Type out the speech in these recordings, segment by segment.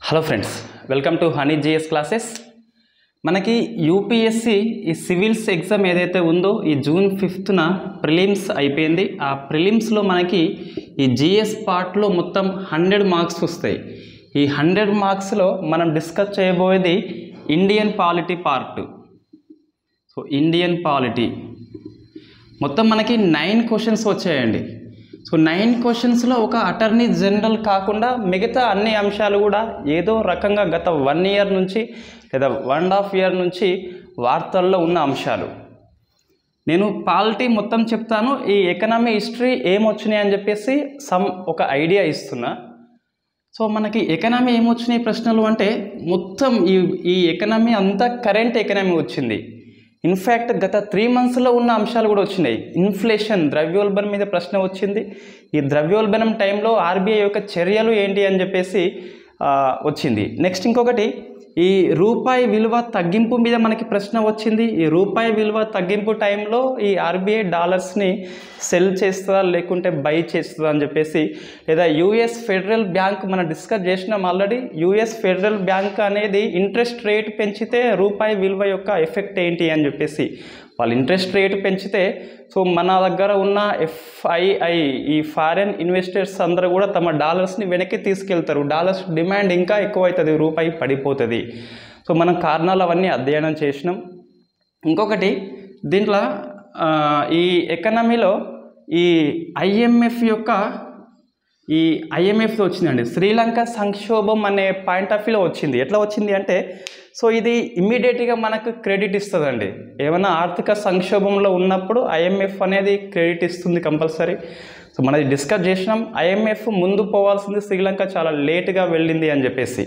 hello friends welcome to honey GS classes మనకి UPSC ఈ civils exam ఏదైతే ఉందో ఈ జూన్ ఫిఫ్త్న ప్రిలిమ్స్ అయిపోయింది ఆ ప్రిలిమ్స్లో మనకి ఈ జిఎస్ పార్ట్లో మొత్తం హండ్రెడ్ మార్క్స్ వస్తాయి ఈ హండ్రెడ్ మార్క్స్లో మనం డిస్కస్ చేయబోయేది Indian polity part so Indian polity మొత్తం మనకి నైన్ క్వశ్చన్స్ వచ్చాయండి సో నైన్ క్వశ్చన్స్లో ఒక అటర్నీ జనరల్ కాకుండా మిగతా అన్ని అంశాలు కూడా ఏదో రకంగా గత వన్ ఇయర్ నుంచి లేదా వన్ అండ్ హాఫ్ ఇయర్ నుంచి వార్తల్లో ఉన్న అంశాలు నేను పాలిటీ మొత్తం చెప్తాను ఈ ఎకనామీ హిస్టరీ ఏమొచ్చినాయి అని చెప్పేసి సమ్ ఒక ఐడియా ఇస్తున్నా సో మనకి ఎకనామీ ఏమొచ్చినాయి ప్రశ్నలు అంటే మొత్తం ఈ ఈ ఎకనామీ అంతా కరెంట్ ఎకనామీ వచ్చింది ఇన్ఫ్యాక్ట్ గత త్రీ మంత్స్లో ఉన్న అంశాలు కూడా వచ్చినాయి ఇన్ఫ్లేషన్ ద్రవ్యోల్బణం మీద ప్రశ్న వచ్చింది ఈ ద్రవ్యోల్బణం టైంలో ఆర్బీఐ యొక్క చర్యలు ఏంటి అని చెప్పేసి ఆ, వచ్చింది నెక్స్ట్ ఇంకొకటి ఈ రూపాయి విలువ తగ్గింపు మీద మనకి ప్రశ్న వచ్చింది ఈ రూపాయి విలువ తగ్గింపు టైంలో ఈ ఆర్బీఐ డాలర్స్ని సెల్ చేస్తుందా లేకుంటే బై చేస్తుందా అని చెప్పేసి లేదా యుఎస్ ఫెడరల్ బ్యాంక్ మనం డిస్కస్ చేసినాం ఆల్రెడీ యుఎస్ ఫెడరల్ బ్యాంక్ అనేది ఇంట్రెస్ట్ రేట్ పెంచితే రూపాయి విలువ యొక్క ఎఫెక్ట్ ఏంటి అని చెప్పేసి వాళ్ళు ఇంట్రెస్ట్ రేట్ పెంచితే సో మన దగ్గర ఉన్న ఎఫ్ఐఐ ఈ ఫారెన్ ఇన్వెస్టర్స్ అందరూ కూడా తమ డాలర్స్ని వెనక్కి తీసుకెళ్తారు డాలర్స్ డిమాండ్ ఇంకా ఎక్కువ అవుతుంది రూపాయి పడిపోతుంది సో మనం కారణాలు అవన్నీ అధ్యయనం చేసినాం ఇంకొకటి దీంట్లో ఆ, ఈ ఎకనమీలో ఈ ఐఎంఎఫ్ యొక్క ఈ ఐఎంఎఫ్తో వచ్చిందండి శ్రీలంక సంక్షోభం అనే పాయింట్ ఆఫ్ వ్యూలో వచ్చింది ఎట్లా వచ్చింది అంటే సో ఇది ఇమ్మీడియట్గా మనకు క్రెడిట్ ఇస్తుందండి ఏమైనా ఆర్థిక సంక్షోభంలో ఉన్నప్పుడు ఐఎంఎఫ్ అనేది క్రెడిట్ ఇస్తుంది కంపల్సరీ సో మనది డిస్కస్ చేసినాం ఐఎంఎఫ్ ముందు పోవాల్సింది శ్రీలంక చాలా లేట్గా వెళ్ళింది అని చెప్పేసి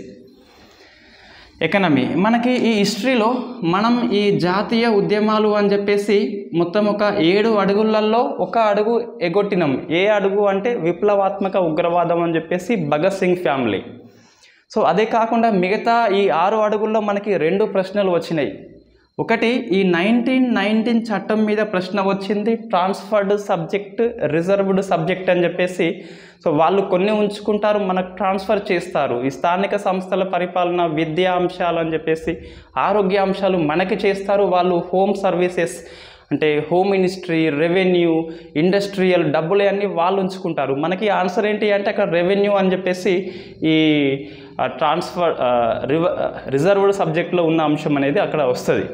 ఎకనమీ మనకి ఈ హిస్టరీలో మనం ఈ జాతీయ ఉద్యమాలు అని చెప్పేసి మొత్తం ఒక ఏడు అడుగులలో ఒక అడుగు ఎగొట్టినాం ఏ అడుగు అంటే విప్లవాత్మక ఉగ్రవాదం అని చెప్పేసి భగత్ సింగ్ ఫ్యామిలీ సో అదే కాకుండా మిగతా ఈ ఆరు అడుగుల్లో మనకి రెండు ప్రశ్నలు వచ్చినాయి ఒకటి ఈ నైన్టీన్ నైన్టీన్ చట్టం మీద ప్రశ్న వచ్చింది ట్రాన్స్ఫర్డ్ సబ్జెక్ట్ రిజర్వ్డ్ సబ్జెక్ట్ అని చెప్పేసి సో వాళ్ళు కొన్ని ఉంచుకుంటారు మనకు ట్రాన్స్ఫర్ చేస్తారు ఈ స్థానిక సంస్థల పరిపాలన విద్యా అంశాలు అని చెప్పేసి ఆరోగ్య అంశాలు మనకి చేస్తారు వాళ్ళు హోమ్ సర్వీసెస్ అంటే హోమ్ మినిస్ట్రీ రెవెన్యూ ఇండస్ట్రియల్ డబ్బులు అన్నీ వాళ్ళు ఉంచుకుంటారు మనకి ఆన్సర్ ఏంటి అంటే అక్కడ రెవెన్యూ అని చెప్పేసి ఈ ట్రాన్స్ఫర్ రివ రిజర్వ్డ్ సబ్జెక్ట్లో ఉన్న అంశం అనేది అక్కడ వస్తుంది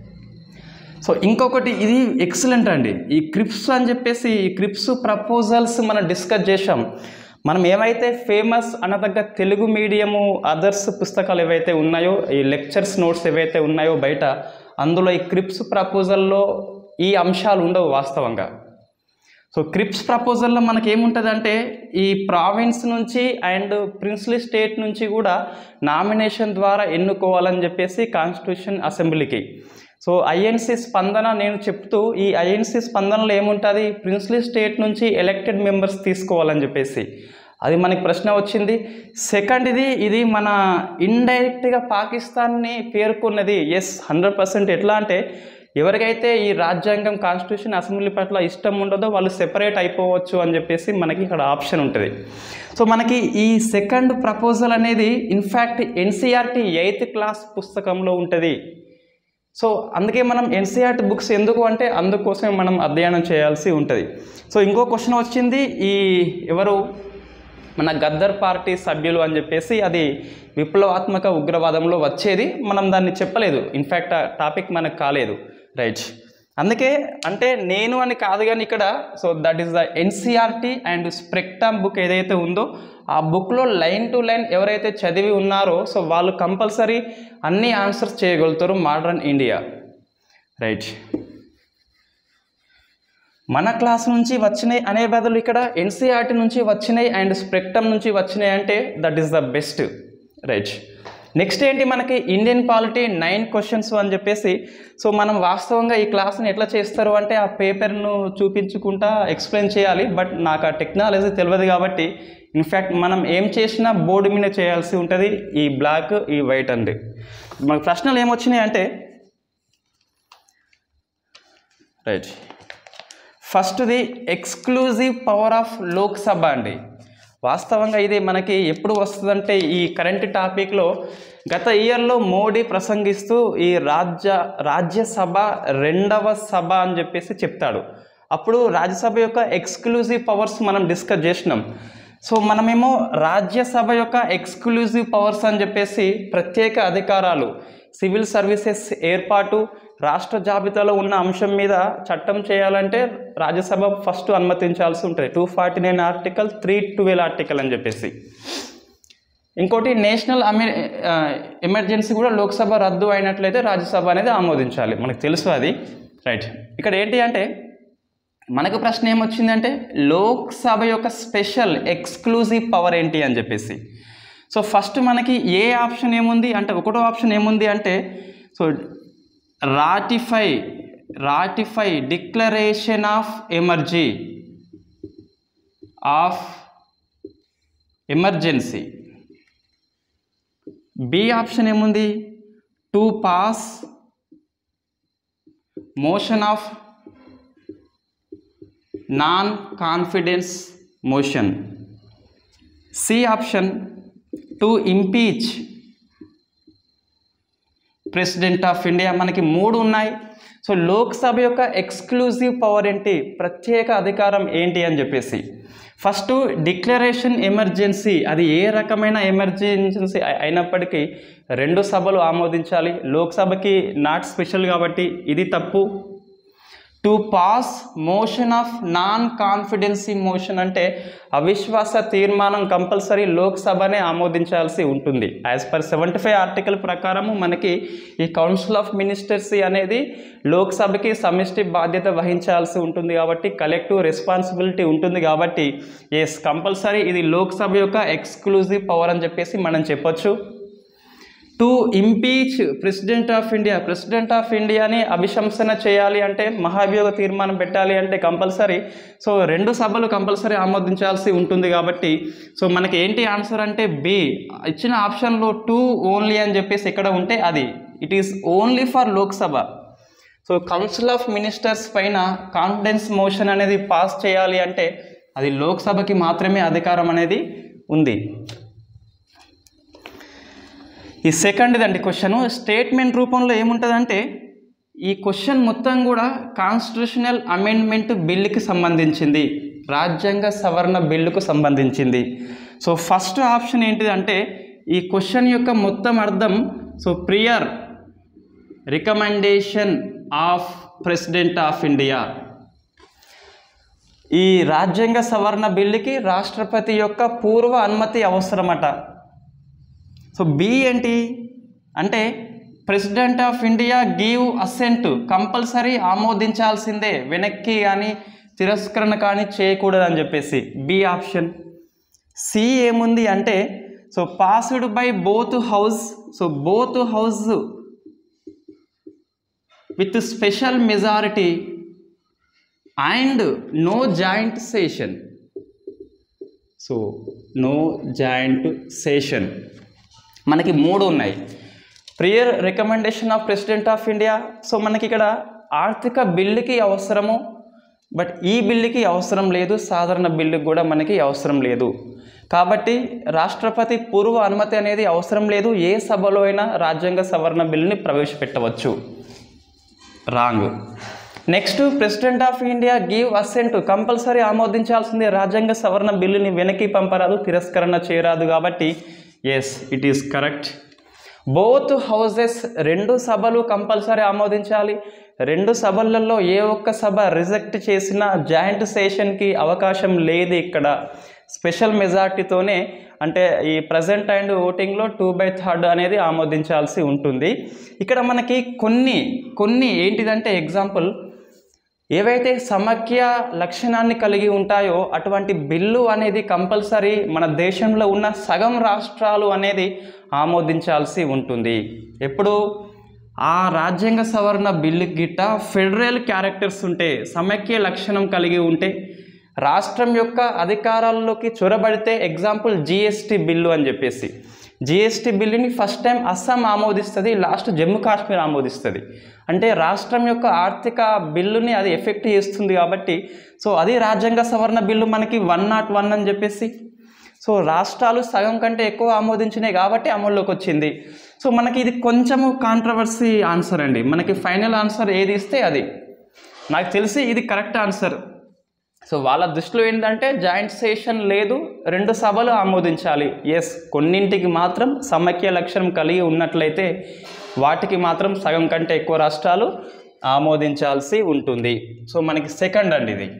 సో ఇంకొకటి ఇది ఎక్సలెంట్ అండి ఈ క్రిప్స్ అని చెప్పేసి ఈ క్రిప్స్ ప్రపోజల్స్ మనం డిస్కస్ చేసాం మనం ఏమైతే ఫేమస్ అనదగ్గ తెలుగు మీడియము అదర్స్ పుస్తకాలు ఏవైతే ఉన్నాయో ఈ లెక్చర్స్ నోట్స్ ఏవైతే ఉన్నాయో బయట అందులో ఈ క్రిప్స్ ప్రపోజల్లో ఈ అంశాలు ఉండవు వాస్తవంగా సో క్రిప్స్ ప్రపోజల్లో మనకి ఏముంటుందంటే ఈ ప్రావిన్స్ నుంచి అండ్ ప్రిన్స్లీ స్టేట్ నుంచి కూడా నామినేషన్ ద్వారా ఎన్నుకోవాలని చెప్పేసి కాన్స్టిట్యూషన్ అసెంబ్లీకి సో ఐఎన్సి స్పందన నేను చెప్తూ ఈ ఐఎన్సి స్పందనలో ఏముంటుంది ప్రిన్స్లీ స్టేట్ నుంచి ఎలక్టెడ్ మెంబర్స్ తీసుకోవాలని చెప్పేసి అది మనకి ప్రశ్న వచ్చింది సెకండ్ ఇది ఇది మన ఇండైరెక్ట్గా పాకిస్తాన్ని పేర్కొన్నది ఎస్ హండ్రెడ్ పర్సెంట్ ఎట్లా అంటే ఎవరికైతే ఈ రాజ్యాంగం కాన్స్టిట్యూషన్ అసెంబ్లీ పట్ల ఇష్టం ఉండదో వాళ్ళు సెపరేట్ అయిపోవచ్చు అని చెప్పేసి మనకి ఇక్కడ ఆప్షన్ ఉంటుంది సో మనకి ఈ సెకండ్ ప్రపోజల్ అనేది ఇన్ఫ్యాక్ట్ ఎన్సీఆర్టీ ఎయిత్ క్లాస్ పుస్తకంలో ఉంటుంది సో అందుకే మనం ఎన్సీఆర్టీ బుక్స్ ఎందుకు అంటే అందుకోసమే మనం అధ్యయనం చేయాల్సి ఉంటుంది సో ఇంకో క్వశ్చన్ వచ్చింది ఈ ఎవరు మన గద్దర్ పార్టీ సభ్యులు అని చెప్పేసి అది విప్లవాత్మక ఉగ్రవాదంలో వచ్చేది మనం దాన్ని చెప్పలేదు ఇన్ఫ్యాక్ట్ ఆ టాపిక్ మనకు కాలేదు రైట్ అందుకే అంటే నేను అని కాదు కానీ ఇక్కడ so that is the NCERT and spectrum book ఏదైతే ఉందో ఆ బుక్లో లైన్ టు లైన్ ఎవరైతే చదివి ఉన్నారో సో వాళ్ళు కంపల్సరీ అన్ని ఆన్సర్స్ చేయగలుగుతారు మోడర్న్ ఇండియా రైట్ మన క్లాస్ నుంచి వచ్చినాయి అనే బదులు ఇక్కడ ఎన్సీఆర్టీ నుంచి వచ్చినాయి అండ్ స్ప్రెక్టమ్ నుంచి వచ్చినాయి అంటే that is the best right next ఏంటి మనకి ఇండియన్ పాలిటీ నైన్ క్వశ్చన్స్ అని చెప్పేసి సో మనం వాస్తవంగా ఈ క్లాస్ని ఎట్లా చేస్తారు అంటే ఆ పేపర్ను చూపించుకుంటా ఎక్స్ప్లెయిన్ చేయాలి బట్ నాకు ఆ టెక్నాలజీ తెలియదు కాబట్టి ఇన్ఫ్యాక్ట్ మనం ఏం చేసినా బోర్డు మీద చేయాల్సి ఉంటుంది ఈ బ్లాక్ ఈ వైట్ అండి మనకు ప్రశ్నలు ఏమొచ్చినాయి అంటే రైట్ ఫస్ట్ది ఎక్స్క్లూజివ్ పవర్ ఆఫ్ లోక్సభ అండి వాస్తవంగా ఇది మనకి ఎప్పుడు వస్తుందంటే ఈ కరెంట్ టాపిక్లో గత ఇయర్లో మోడీ ప్రసంగిస్తూ ఈ రాజ్య రాజ్యసభ రెండవ సభ అని చెప్పేసి చెప్తాడు అప్పుడు రాజ్యసభ యొక్క ఎక్స్క్లూజివ్ పవర్స్ మనం డిస్కస్ చేసినాం సో మనమేమో రాజ్యసభ యొక్క ఎక్స్క్లూజివ్ పవర్స్ అని చెప్పేసి ప్రత్యేక అధికారాలు సివిల్ సర్వీసెస్ ఏర్పాటు రాష్ట్ర జాబితాలో ఉన్న అంశం మీద చట్టం చేయాలంటే రాజ్యసభ ఫస్ట్ అనుమతించాల్సి ఉంటుంది two forty nine article three twelve article అని చెప్పేసి ఇంకోటి నేషనల్ అమె ఆ, ఎమర్జెన్సీ కూడా లోక్సభ రద్దు అయినట్లయితే రాజ్యసభ అనేది ఆమోదించాలి మనకు తెలుసు అది రైట్ ఇక్కడ ఏంటి అంటే మనకు ప్రశ్న ఏమొచ్చిందంటే లోక్సభ యొక్క స్పెషల్ ఎక్స్క్లూజివ్ పవర్ ఏంటి అని చెప్పేసి సో ఫస్ట్ మనకి ఏ ఆప్షన్ ఏముంది అంటే ఒకటో ఆప్షన్ ఏముంది అంటే so ratify ratify declaration of emergency of emergency B option ఏముంది to pass motion of non confidence motion C option to impeach president of India మనకి మూడు ఉన్నాయి సో లోక్సభ యొక్క ఎక్స్క్లూజివ్ పవర్ ఏంటి ప్రత్యేక అధికారం ఏంటి అని చెప్పేసి ఫస్ట్ డిక్లరేషన్ ఎమర్జెన్సీ అది ఏ రకమైన ఎమర్జెన్సీ అయి- అయినప్పటికీ రెండు సభలు ఆమోదించాలి లోక్సభకి నాట్ స్పెషల్ కాబట్టి ఇది తప్పు to pass motion of non confidency motion అంటే అవిశ్వాస తీర్మానం కంపల్సరీ లోక్సభనే ఆమోదించాల్సి ఉంటుంది as per seventy five article ప్రకారము మనకి ఈ కౌన్సిల్ ఆఫ్ మినిస్టర్స్ అనేది లోక్సభకి సమిష్టి బాధ్యత వహించాల్సి ఉంటుంది కాబట్టి కలెక్టివ్ రెస్పాన్సిబిలిటీ ఉంటుంది కాబట్టి ఎస్ కంపల్సరీ ఇది లోక్సభ యొక్క ఎక్స్క్లూజివ్ పవర్ అని చెప్పేసి మనం చెప్పొచ్చు to impeach president of India president of ఇండియాని అభిశంసన చేయాలి అంటే మహాభియోగ తీర్మానం పెట్టాలి అంటే కంపల్సరీ సో రెండు సభలు కంపల్సరీ ఆమోదించాల్సి ఉంటుంది కాబట్టి సో మనకి ఏంటి ఆన్సర్ అంటే బి ఇచ్చిన ఆప్షన్లో టూ ఓన్లీ అని చెప్పేసి ఎక్కడ ఉంటే అది it is only for Lok Sabha so council of ministers పైన కాన్ఫిడెన్స్ మోషన్ అనేది పాస్ చేయాలి అంటే అది లోక్సభకి మాత్రమే అధికారం అనేది ఉంది ఈ సెకండ్ దండి క్వశ్చన్ స్టేట్మెంట్ రూపంలో ఏముంటుందంటే ఈ క్వశ్చన్ మొత్తం కూడా కాన్స్టిట్యూషనల్ అమెండ్మెంట్ బిల్లుకి సంబంధించింది రాజ్యాంగ సవరణ బిల్లుకు సంబంధించింది సో ఫస్ట్ ఆప్షన్ ఏంటిది అంటే ఈ క్వశ్చన్ యొక్క మొత్తం అర్థం so prior recommendation of president of India ఈ రాజ్యాంగ సవరణ బిల్లుకి రాష్ట్రపతి యొక్క పూర్వ అనుమతి అవసరమట సో బి ఏంటి అంటే president of India give assent compulsory ఆమోదించాల్సిందే వెనక్కి కానీ తిరస్కరణ కానీ చేయకూడదని చెప్పేసి బి ఆప్షన్ సి ఏముంది అంటే so passed by both house so both house with special majority and no joint session so no joint session మనకి మూడు ఉన్నాయి prior recommendation of president of India so మనకి ఇక్కడ ఆర్థిక బిల్లుకి అవసరము బట్ ఈ బిల్లుకి అవసరం లేదు సాధారణ బిల్లుకి కూడా మనకి అవసరం లేదు కాబట్టి రాష్ట్రపతి పూర్వ అనుమతి అనేది అవసరం లేదు ఏ సభలో అయినా రాజ్యాంగ సవరణ బిల్లుని ప్రవేశపెట్టవచ్చు wrong next president of India give assent compulsory ఆమోదించాల్సింది రాజ్యాంగ సవరణ బిల్లుని వెనక్కి పంపరాదు తిరస్కరణ చేయరాదు కాబట్టి yes it is correct both houses రెండు సభలు కంపల్సరీ ఆమోదించాలి రెండు సభలలో ఏ ఒక్క సభ రిజెక్ట్ చేసినా జాయింట్ సెషన్కి అవకాశం లేదు ఇక్కడ స్పెషల్ మెజార్టీతోనే అంటే ఈ ప్రజెంట్ అండ్ ఓటింగ్లో టూ బై థర్డ్ అనేది ఆమోదించాల్సి ఉంటుంది ఇక్కడ మనకి కొన్ని కొన్ని ఏంటిదంటే ఎగ్జాంపుల్ ఏవైతే సమాఖ్య లక్షణాన్ని కలిగి ఉంటాయో అటువంటి బిల్లు అనేది కంపల్సరీ మన దేశంలో ఉన్న సగం రాష్ట్రాలు అనేది ఆమోదించాల్సి ఉంటుంది ఎప్పుడు ఆ రాజ్యాంగ సవరణ బిల్లు గిట్ట ఫెడరల్ క్యారెక్టర్స్ ఉంటే సమైక్య లక్షణం కలిగి ఉంటే రాష్ట్రం యొక్క అధికారాల్లోకి చొరబడితే ఎగ్జాంపుల్ జిఎస్టీ బిల్లు అని చెప్పేసి జిఎస్టీ బిల్లుని ఫస్ట్ టైం అస్సాం ఆమోదిస్తుంది లాస్ట్ జమ్మూ కాశ్మీర్ ఆమోదిస్తుంది అంటే రాష్ట్రం యొక్క ఆర్థిక బిల్లుని అది ఎఫెక్ట్ చేస్తుంది కాబట్టి సో అది రాజ్యాంగ సవరణ బిల్లు మనకి వన్ నాట్ వన్ అని చెప్పేసి సో రాష్ట్రాలు సగం కంటే ఎక్కువ ఆమోదించినాయి కాబట్టి అమల్లోకి వచ్చింది సో మనకి ఇది కొంచెము కాంట్రవర్సీ ఆన్సర్ అండి మనకి ఫైనల్ ఆన్సర్ ఏది ఇస్తే అది నాకు తెలిసి ఇది కరెక్ట్ ఆన్సర్ సో వాళ్ళ దృష్టిలో ఏంటంటే జాయింట్ సెషన్ లేదు రెండు సభలు ఆమోదించాలి ఎస్ కొన్నింటికి మాత్రం సమైక్య లక్ష్యం కలిగి ఉన్నట్లయితే వాటికి మాత్రం సగం కంటే ఎక్కువ రాష్ట్రాలు ఆమోదించాల్సి ఉంటుంది సో మనకి సెకండ్ అండి ఇది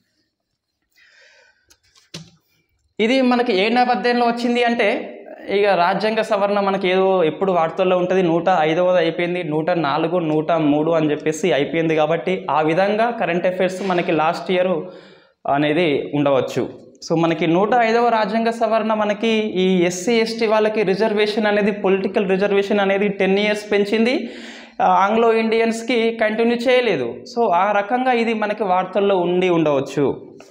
ఇది మనకి ఏ నేపథ్యంలో వచ్చింది అంటే ఇక రాజ్యాంగ సవరణ మనకి ఏదో ఎప్పుడు వార్తల్లో ఉంటుంది నూట ఐదవది అయిపోయింది నూట నాలుగు నూట మూడు అని చెప్పేసి అయిపోయింది కాబట్టి ఆ విధంగా కరెంట్ అఫైర్స్ మనకి లాస్ట్ ఇయర్ అనేది ఉండవచ్చు సో మనకి నూట ఐదవ రాజ్యాంగ సవరణ మనకి ఈ ఎస్సీ ఎస్టీ వాళ్ళకి రిజర్వేషన్ అనేది పొలిటికల్ రిజర్వేషన్ అనేది టెన్ ఇయర్స్ పెంచింది ఆ, ఆంగ్లో ఇండియన్స్కి కంటిన్యూ చేయలేదు సో ఆ రకంగా ఇది మనకి వార్తల్లో ఉండి ఉండవచ్చు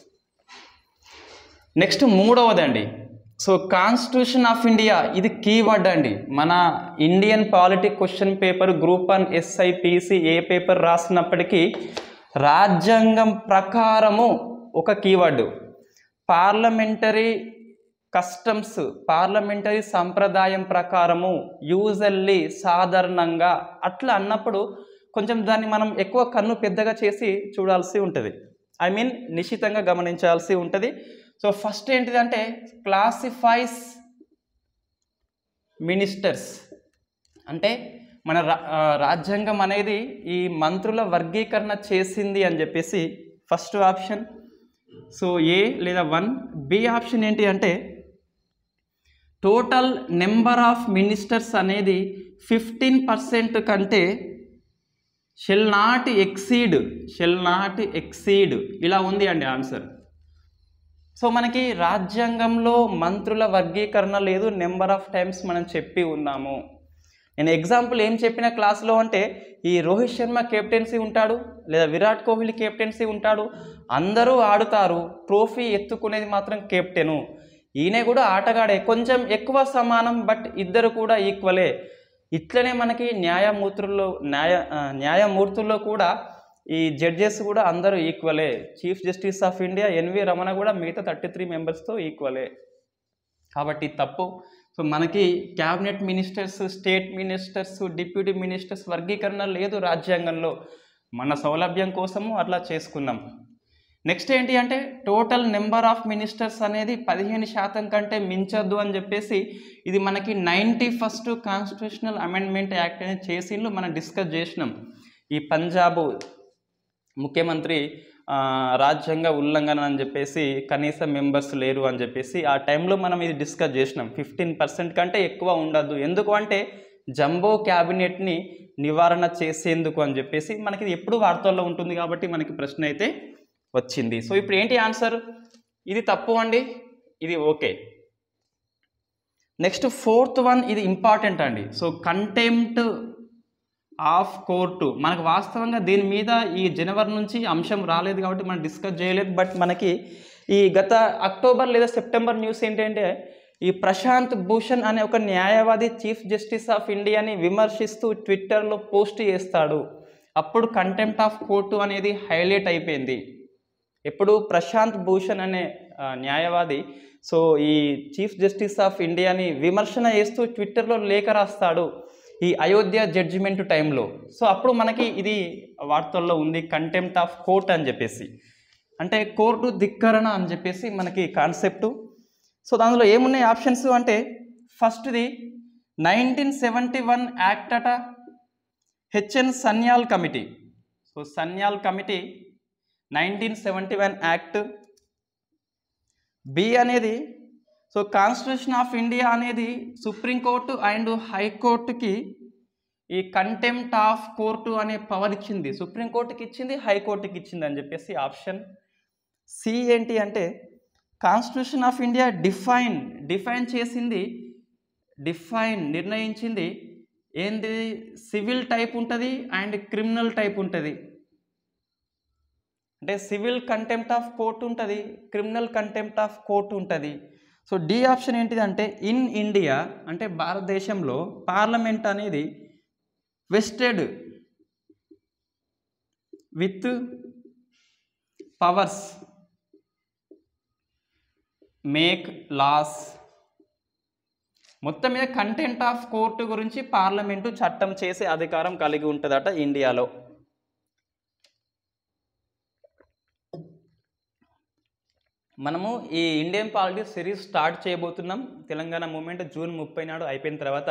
నెక్స్ట్ మూడవదండి సో కాన్స్టిట్యూషన్ ఆఫ్ ఇండియా ఇది కీవర్డ్ అండి మన Indian politic question paper group one SI PC ఏ పేపర్ రాసినప్పటికీ రాజ్యాంగం ప్రకారము ఒక కీవర్డ్ పార్లమెంటరీ కస్టమ్స్ పార్లమెంటరీ సంప్రదాయం ప్రకారము యూజల్లీ సాధారణంగా అట్లా అన్నప్పుడు కొంచెం దాన్ని మనం ఎక్కువ కన్ను పెద్దగా చేసి చూడాల్సి ఉంటుంది ఐ మీన్ నిశ్చితంగా గమనించాల్సి ఉంటుంది సో ఫస్ట్ ఏంటిదంటే క్లాసిఫైస్ మినిస్టర్స్ అంటే మన రా- ఆ, రాజ్యాంగం అనేది ఈ మంత్రుల వర్గీకరణ చేసింది అని చెప్పేసి ఫస్ట్ ఆప్షన్ సో ఏ లేదా వన్ బి ఆప్షన్ ఏంటి అంటే టోటల్ నెంబర్ ఆఫ్ మినిస్టర్స్ అనేది ఫిఫ్టీన్ పర్సెంట్ కంటే shall not exceed shall not exceed ఇలా ఉంది అండి ఆన్సర్ సో మనకి రాజ్యాంగంలో మంత్రుల వర్గీకరణ లేదు నెంబర్ ఆఫ్ టైమ్స్ మనం చెప్పి ఉన్నాము నేను ఎగ్జాంపుల్ ఏం చెప్పిన క్లాస్లో అంటే ఈ రోహిత్ శర్మ కెప్టెన్సీ ఉంటాడు లేదా విరాట్ కోహ్లీ కెప్టెన్సీ ఉంటాడు అందరూ ఆడుతారు ట్రోఫీ ఎత్తుకునేది మాత్రం కెప్టెను ఈయన కూడా ఆటగాడే కొంచెం ఎక్కువ సమానం బట్ ఇద్దరు కూడా ఈక్వలే ఇట్లనే మనకి న్యాయమూర్తుల్లో న్యాయ ఆ, న్యాయమూర్తుల్లో కూడా ఈ జడ్జెస్ కూడా అందరూ ఈక్వలే chief justice of India NV Ramana కూడా మిగతా థర్టీ త్రీ మెంబర్స్తో ఈక్వలే కాబట్టి తప్పు సో మనకి cabinet ministers state ministers deputy ministers వర్గీకరణ లేదు రాజ్యాంగంలో మన సౌలభ్యం కోసము అట్లా చేసుకున్నాం నెక్స్ట్ ఏంటి అంటే టోటల్ నెంబర్ ఆఫ్ మినిస్టర్స్ అనేది పదిహేను శాతం కంటే మించొద్దు అని చెప్పేసి ఇది మనకి ninety first constitutional amendment act అనేది చేసిండ్రు మనం డిస్కస్ చేసినాం ఈ పంజాబ్ ముఖ్యమంత్రి ఆ, రాజ్యాంగ ఉల్లంఘన అని చెప్పేసి కనీస మెంబర్స్ లేరు అని చెప్పేసి ఆ టైంలో మనం ఇది డిస్కస్ చేసినాం ఫిఫ్టీన్ పర్సెంట్ కంటే ఎక్కువ ఉండదు ఎందుకు అంటే జంబో క్యాబినెట్ని నివారణ చేసేందుకు అని చెప్పేసి మనకి ఇది ఎప్పుడు వార్తల్లో ఉంటుంది కాబట్టి మనకి ప్రశ్న అయితే వచ్చింది సో ఇప్పుడు ఏంటి ఆన్సర్ ఇది తప్పు అండి ఇది ఓకే నెక్స్ట్ ఫోర్త్ వన్ ఇది ఇంపార్టెంట్ అండి సో కంటెంప్ట్ ఆఫ్ కోర్టు మనకు వాస్తవంగా దీని మీద ఈ జనవరి నుంచి అంశం రాలేదు కాబట్టి మనం డిస్కస్ చేయలేదు బట్ మనకి ఈ గత అక్టోబర్ లేదా సెప్టెంబర్ న్యూస్ ఏంటంటే ఈ ప్రశాంత్ భూషణ్ అనే ఒక న్యాయవాది చీఫ్ జస్టిస్ ఆఫ్ ఇండియాని విమర్శిస్తూ ట్విట్టర్లో పోస్ట్ చేస్తాడు అప్పుడు కంటెంప్ట్ ఆఫ్ కోర్టు అనేది హైలైట్ అయిపోయింది ఎప్పుడు ప్రశాంత్ భూషణ్ అనే ఆ, న్యాయవాది సో ఈ చీఫ్ జస్టిస్ ఆఫ్ ఇండియాని విమర్శన చేస్తూ ట్విట్టర్లో లేఖ రాస్తాడు ఈ అయోధ్య జడ్జిమెంట్ టైంలో సో అప్పుడు మనకి ఇది వార్తల్లో ఉంది కంటెంప్ట్ ఆఫ్ కోర్ట్ అని చెప్పేసి అంటే కోర్టు ధిక్కరణ అని చెప్పేసి మనకి కాన్సెప్టు సో దానిలో ఏమున్నాయి ఆప్షన్స్ అంటే ఫస్ట్ది నైన్టీన్ సెవెంటీ వన్ యాక్ట్ అట HN Sanyal committee so Sanyal committee nineteen seventy one act B అనేది సో కాన్స్టిట్యూషన్ ఆఫ్ ఇండియా అనేది సుప్రీంకోర్టు అండ్ హైకోర్టుకి ఈ కంటెంప్ట్ ఆఫ్ కోర్టు అనే పవర్ ఇచ్చింది సుప్రీంకోర్టుకి ఇచ్చింది హైకోర్టుకి ఇచ్చింది అని చెప్పేసి ఆప్షన్ సి ఏంటి అంటే constitution of India define define చేసింది డిఫైన్ నిర్ణయించింది ఏంది సివిల్ టైప్ ఉంటుంది అండ్ క్రిమినల్ టైప్ ఉంటుంది అంటే సివిల్ కంటెంప్ట్ ఆఫ్ కోర్ట్ ఉంటుంది క్రిమినల్ కంటెంప్ట్ ఆఫ్ కోర్ట్ ఉంటుంది సో డి ఆప్షన్ ఏంటిదంటే ఇన్ ఇండియా అంటే భారతదేశంలో పార్లమెంట్ అనేది vested with powers make laws మొత్తం మీద కంటెంట్ ఆఫ్ కోర్టు గురించి పార్లమెంటు చట్టం చేసే అధికారం కలిగి ఉంటుందట ఇండియాలో మనము ఈ ఇండియన్ పాలిటిక్స్ సిరీస్ స్టార్ట్ చేయబోతున్నాం తెలంగాణ మూమెంట్ జూన్ ముప్పై నాడు అయిపోయిన తర్వాత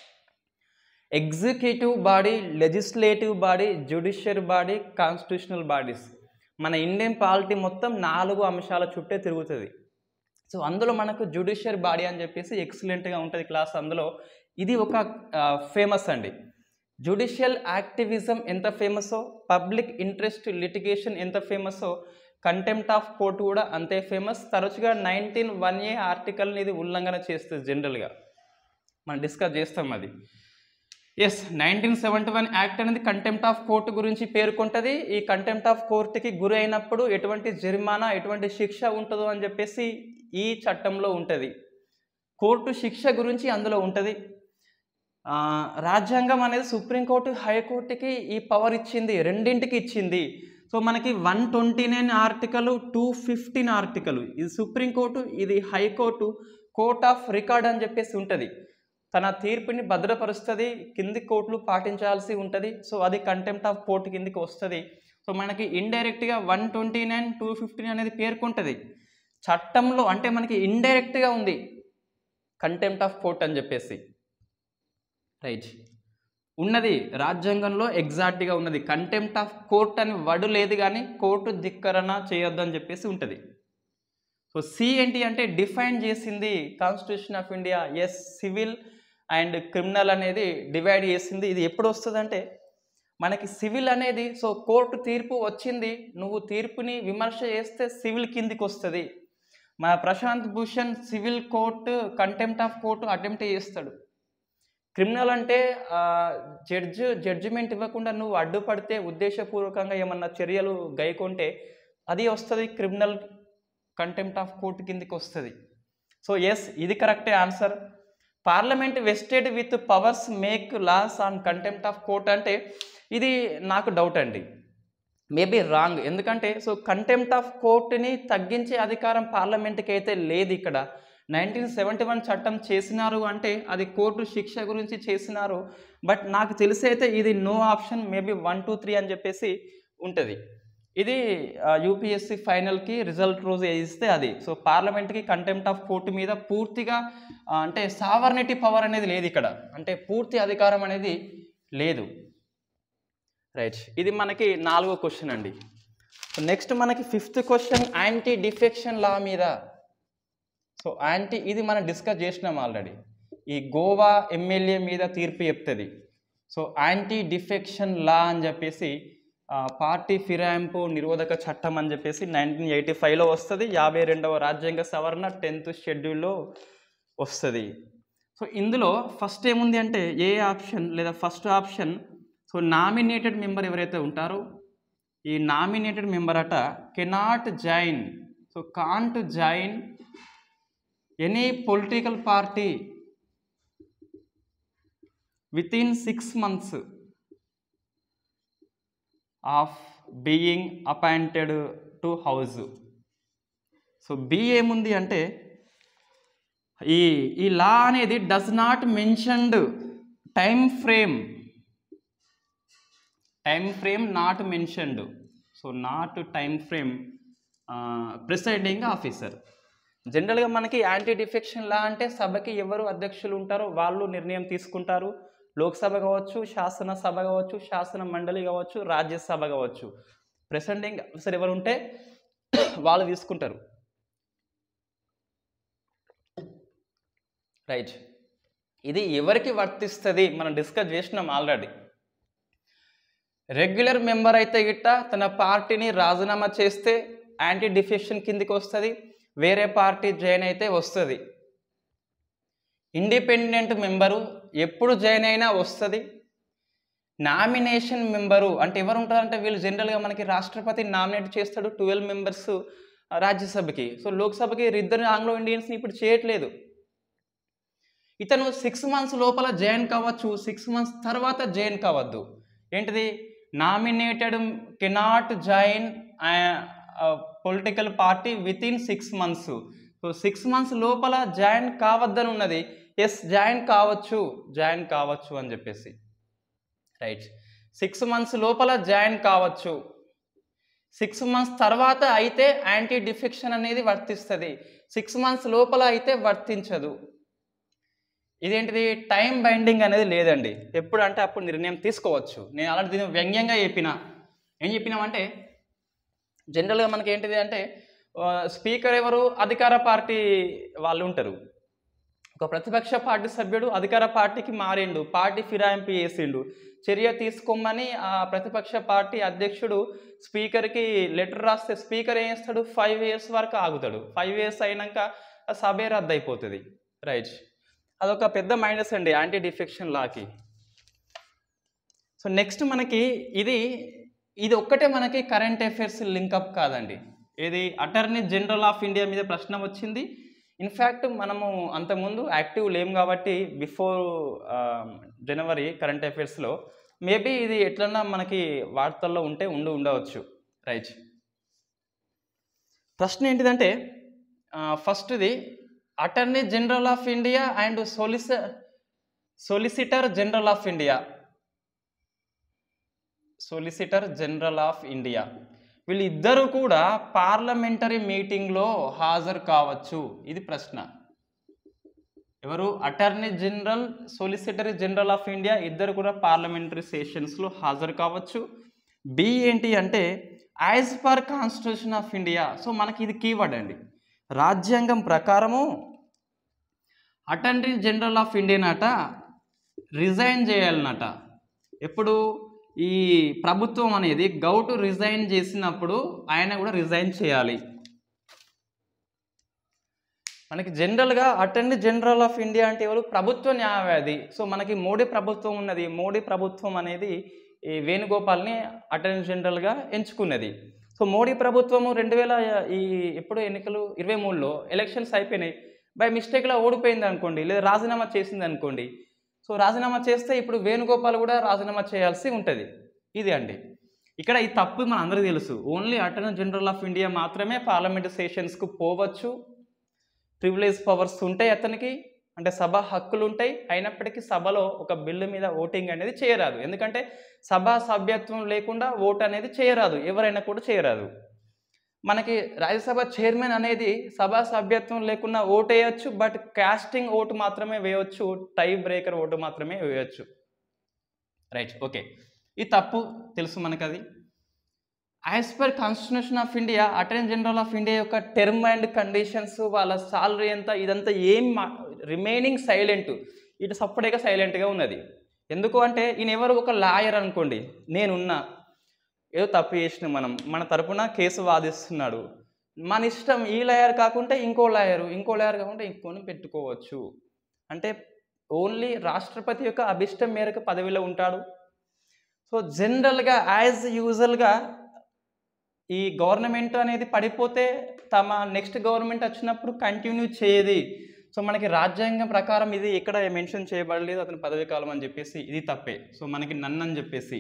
executive body legislative body judiciary body constitutional bodies మన ఇండియన్ పాలిటీ మొత్తం నాలుగు అంశాల చుట్టే తిరుగుతుంది సో అందులో మనకు జ్యుడిషియరీ బాడీ అని చెప్పేసి ఎక్సలెంట్గా ఉంటుంది క్లాస్ అందులో ఇది ఒక ఫేమస్ అండి జ్యుడిషియల్ యాక్టివిజం ఎంత ఫేమసో పబ్లిక్ ఇంట్రెస్ట్ లిటిగేషన్ ఎంత ఫేమసో కంటెంప్ట్ ఆఫ్ కోర్ట్ కూడా అంతే ఫేమస్ తరచుగా నైన్టీన్ వన్ ఏ ఆర్టికల్ని ఇది ఉల్లంఘన చేస్తుంది జనరల్గా మనం డిస్కస్ చేస్తాం అది yes nineteen seventy one act అనేది కంటెంప్ట్ ఆఫ్ కోర్టు గురించి పేర్కొంటుంది ఈ కంటెంప్ట్ ఆఫ్ కోర్టుకి గురి అయినప్పుడు ఎటువంటి జరిమానా ఎటువంటి శిక్ష ఉంటుందో అని చెప్పేసి ఈ చట్టంలో ఉంటుంది కోర్టు శిక్ష గురించి అందులో ఉంటుంది ఆ, రాజ్యాంగం అనేది సుప్రీంకోర్టు హైకోర్టుకి ఈ పవర్ ఇచ్చింది రెండింటికి ఇచ్చింది సో మనకి one twenty nine article two fifteen article ఇది సుప్రీంకోర్టు ఇది హైకోర్టు కోర్ట్ ఆఫ్ రికార్డ్ అని చెప్పేసి ఉంటుంది తన తీర్పుని భద్రపరుస్తుంది కింది కోర్టులు పాటించాల్సి ఉంటుంది సో అది కంటెంప్ట్ ఆఫ్ కోర్టు కిందికి వస్తుంది సో మనకి ఇండైరెక్ట్గా one twenty nine two fifteen అనేది పేర్కొంటుంది చట్టంలో అంటే మనకి ఇండైరెక్ట్గా ఉంది కంటెంప్ట్ ఆఫ్ కోర్ట్ అని చెప్పేసి రైట్ ఉన్నది రాజ్యాంగంలో ఎగ్జాక్ట్గా ఉన్నది కంటెంప్ట్ ఆఫ్ కోర్ట్ అని వడు లేదు కానీ కోర్టు ధిక్కరణ చేయొద్దు అని చెప్పేసి ఉంటుంది సో సి ఏంటి అంటే డిఫైన్ చేసింది constitution of India yes civil and criminal అనేది డివైడ్ చేసింది ఇది ఎప్పుడు వస్తుంది అంటే మనకి సివిల్ అనేది సో కోర్టు తీర్పు వచ్చింది నువ్వు తీర్పుని విమర్శ చేస్తే సివిల్ కిందికి వస్తుంది మన Prashant Bhushan civil court contempt of court attempt చేస్తాడు క్రిమినల్ అంటే జడ్జ్ జడ్జిమెంట్ ఇవ్వకుండా నువ్వు అడ్డుపడితే ఉద్దేశపూర్వకంగా ఏమన్నా చర్యలు గైకొంటే అది వస్తుంది క్రిమినల్ కంటెంప్ట్ ఆఫ్ కోర్టు కిందికి వస్తుంది సో ఎస్ ఇది కరెక్టే answer parliament vested with powers make laws on contempt of court అంటే ఇది నాకు డౌట్ అండి మేబీ రాంగ్ ఎందుకంటే సో కంటెంప్ట్ ఆఫ్ కోర్టుని తగ్గించే అధికారం పార్లమెంట్కి అయితే లేదు ఇక్కడ నైన్టీన్ సెవెంటీ వన్ చట్టం చేసినారు అంటే అది కోర్టు శిక్ష గురించి చేసినారు బట్ నాకు తెలిసి అయితే ఇది no option maybe one two three అని చెప్పేసి ఉంటుంది ఇది యూపీఎస్సి ఫైనల్కి రిజల్ట్ రోజు ఇస్తే అది సో పార్లమెంట్కి కంటెంప్ట్ ఆఫ్ కోర్టు మీద పూర్తిగా ఆ, అంటే సావర్నిటీ పవర్ అనేది లేదు ఇక్కడ అంటే పూర్తి అధికారం అనేది లేదు రైట్ ఇది మనకి నాలుగో క్వశ్చన్ అండి నెక్స్ట్ మనకి fifth question anti defection law మీద సో యాంటీ ఇది మనం డిస్కస్ చేసినాం ఆల్రెడీ ఈ గోవా ఎమ్మెల్యే మీద తీర్పు చెప్తుంది సో యాంటీ డిఫెక్షన్ లా అని చెప్పేసి ఆ, పార్టీ ఫిరాయింపు నిరోధక చట్టం అని చెప్పేసి నైన్టీన్ ఎయిటీ ఫైవ్లో వస్తుంది యాభై రెండవ రాజ్యాంగ సవరణ టెన్త్ షెడ్యూల్లో వస్తుంది సో ఇందులో ఫస్ట్ ఏముంది అంటే ఏ ఆప్షన్ లేదా first option so nominated member ఎవరైతే ఉంటారో ఈ నామినేటెడ్ మెంబర్ అట cannot join so can't join any political party within six months of being appointed to house so B ఏముంది అంటే ఈ ఈ లా అనేది does not mentioned time frame time frame not mentioned so not time frame presiding officer జనరల్గా మనకి anti defection లా అంటే సభకి ఎవరు అధ్యక్షులు ఉంటారో వాళ్ళు నిర్ణయం తీసుకుంటారు లోక్సభ కావచ్చు శాసనసభ కావచ్చు శాసన మండలి కావచ్చు రాజ్యసభ కావచ్చు ప్రెసిడెంటింగ్ ఆఫీసర్ ఎవరు ఉంటే వాళ్ళు తీసుకుంటారు రైట్ ఇది ఎవరికి వర్తిస్తుంది మనం డిస్కస్ చేసినాం ఆల్రెడీ రెగ్యులర్ మెంబర్ అయితే గిట్ట తన పార్టీని రాజీనామా చేస్తే యాంటీ డిఫెక్షన్ కిందికి వస్తుంది వేరే పార్టీ జాయిన్ అయితే వస్తుంది ఇండిపెండెంట్ మెంబరు ఎప్పుడు జాయిన్ అయినా వస్తుంది నామినేషన్ మెంబరు అంటే ఎవరు ఉంటారంటే వీళ్ళు జనరల్గా మనకి రాష్ట్రపతి నామినేట్ చేస్తాడు ట్వెల్వ్ మెంబర్స్ రాజ్యసభకి సో లోక్సభకి ఇద్దరు ఆంగ్లో ఇండియన్స్ని ఇప్పుడు చేయట్లేదు ఇతను సిక్స్ మంత్స్ లోపల జాయిన్ కావచ్చు సిక్స్ మంత్స్ తర్వాత జాయిన్ కావద్దు ఏంటిది nominated cannot join political party within six months so six months లోపల జాయిన్ కావద్దని ఉన్నది ఎస్ జాయిన్ కావచ్చు జాయిన్ కావచ్చు అని చెప్పేసి రైట్ సిక్స్ మంత్స్ లోపల జాయిన్ కావచ్చు సిక్స్ మంత్స్ తర్వాత అయితే యాంటీ డిఫెక్షన్ అనేది వర్తిస్తుంది సిక్స్ మంత్స్ లోపల అయితే వర్తించదు ఇదేంటిది టైం బైండింగ్ అనేది లేదండి ఎప్పుడు అంటే అప్పుడు నిర్ణయం తీసుకోవచ్చు నేను అలాంటి దీన్ని వ్యంగ్యంగా చెప్పిన ఏం చెప్పినామంటే జనరల్గా మనకి ఏంటిది అంటే స్పీకర్ ఎవరు అధికార పార్టీ వాళ్ళు ఉంటారు ఒక ప్రతిపక్ష పార్టీ సభ్యుడు అధికార పార్టీకి మారిండు పార్టీ ఫిరాయింపు చేసిండు చర్య తీసుకోమని ఆ ప్రతిపక్ష పార్టీ అధ్యక్షుడు స్పీకర్కి లెటర్ రాస్తే స్పీకర్ ఏం చేస్తాడు ఫైవ్ ఇయర్స్ వరకు ఆగుతాడు ఫైవ్ ఇయర్స్ అయినాక ఆ సభే రద్దు అయిపోతుంది రైట్ అదొక పెద్ద మైనస్ అండి యాంటీ డిఫెక్షన్ లాకి సో నెక్స్ట్ మనకి ఇది ఇది ఒక్కటే మనకి కరెంట్ అఫైర్స్ లింకప్ కాదండి ఇది అటార్నీ జనరల్ ఆఫ్ ఇండియా మీద ప్రశ్న వచ్చింది ఇన్ఫ్యాక్ట్ మనము అంతకుముందు యాక్టివ్ లేం కాబట్టి బిఫోర్ జనవరి కరెంట్ అఫైర్స్లో మేబీ ఇది ఎట్లన్నా మనకి వార్తల్లో ఉంటే ఉండి ఉండవచ్చు రైట్ ప్రశ్న ఏంటిదంటే ఫస్ట్ది attorney general of India and సొలిస solicitor general of India solicitor general of India వీళ్ళిద్దరూ కూడా పార్లమెంటరీ మీటింగ్లో హాజరు కావచ్చు ఇది ప్రశ్న ఎవరు attorney general solicitor general of India ఇద్దరు కూడా పార్లమెంటరీ సెషన్స్లో హాజరు కావచ్చు బి ఏంటి అంటే as per constitution of India so మనకి ఇది కీవర్డ్ అండి రాజ్యాంగం ప్రకారము అటార్నీ జనరల్ ఆఫ్ ఇండియానట రిజైన్ చేయాలన్నట ఎప్పుడు ఈ ప్రభుత్వం అనేది గౌటు రిజైన్ చేసినప్పుడు ఆయన కూడా రిజైన్ చేయాలి మనకి జనరల్గా అటర్నీ జనరల్ ఆఫ్ ఇండియా అంటే ఎవరు ప్రభుత్వ న్యాయవాది సో మనకి మోడీ ప్రభుత్వం ఉన్నది మోడీ ప్రభుత్వం అనేది ఈ వేణుగోపాల్ని అటర్నీ జనరల్గా ఎంచుకున్నది సో మోడీ ప్రభుత్వము రెండు వేల ఈ ఎప్పుడు ఎన్నికలు ఇరవై మూడులో ఎలక్షన్స్ అయిపోయినాయి బై మిస్టేక్లో ఓడిపోయింది అనుకోండి లేదా రాజీనామా చేసింది అనుకోండి సో రాజీనామా చేస్తే ఇప్పుడు వేణుగోపాల్ కూడా రాజీనామా చేయాల్సి ఉంటుంది ఇది అండి ఇక్కడ ఈ తప్పు మన అందరికీ తెలుసు only attorney general of India మాత్రమే పార్లమెంట్ సెషన్స్కు పోవచ్చు ప్రివిలేజ్ పవర్స్ ఉంటాయి అతనికి అంటే సభ హక్కులు ఉంటాయి అయినప్పటికీ సభలో ఒక బిల్లు మీద ఓటింగ్ అనేది చేయరాదు ఎందుకంటే సభా సభ్యత్వం లేకుండా ఓట్ అనేది చేయరాదు ఎవరైనా కూడా చేయరాదు మనకి రాజ్యసభ చైర్మన్ అనేది సభా సభ్యత్వం లేకుండా ఓటు వేయచ్చు బట్ కాస్టింగ్ ఓటు మాత్రమే వేయవచ్చు టై బ్రేకర్ ఓటు మాత్రమే వేయచ్చు రైట్ ఓకే ఈ తప్పు తెలుసు మనకు అది as per constitution of India attorney general of India యొక్క టర్మ్ అండ్ కండిషన్స్ వాళ్ళ సాలరీ ఎంత ఇదంతా ఏం రిమైనింగ్ సైలెంట్ ఇటు సపరేట్గా సైలెంట్గా ఉన్నది ఎందుకు అంటే ఈయన ఎవరు ఒక లాయర్ అనుకోండి నేనున్నా ఏదో తప్పు చేసిన మనం మన తరపున కేసు వాదిస్తున్నాడు మన ఇష్టం ఈ లాయర్ కాకుంటే ఇంకో లాయరు ఇంకో లాయర్ కాకుంటే ఇంకోని పెట్టుకోవచ్చు అంటే ఓన్లీ రాష్ట్రపతి యొక్క అభిష్టం మేరకు పదవిలో ఉంటాడు సో జనరల్గా యాజ్ యూజువల్గా ఈ గవర్నమెంట్ అనేది పడిపోతే తమ నెక్స్ట్ గవర్నమెంట్ వచ్చినప్పుడు కంటిన్యూ చేయది సో మనకి రాజ్యాంగం ప్రకారం ఇది ఎక్కడ మెన్షన్ చేయబడలేదు అతని పదవి కాలం అని చెప్పేసి ఇది తప్పే సో మనకి నన్ను అని చెప్పేసి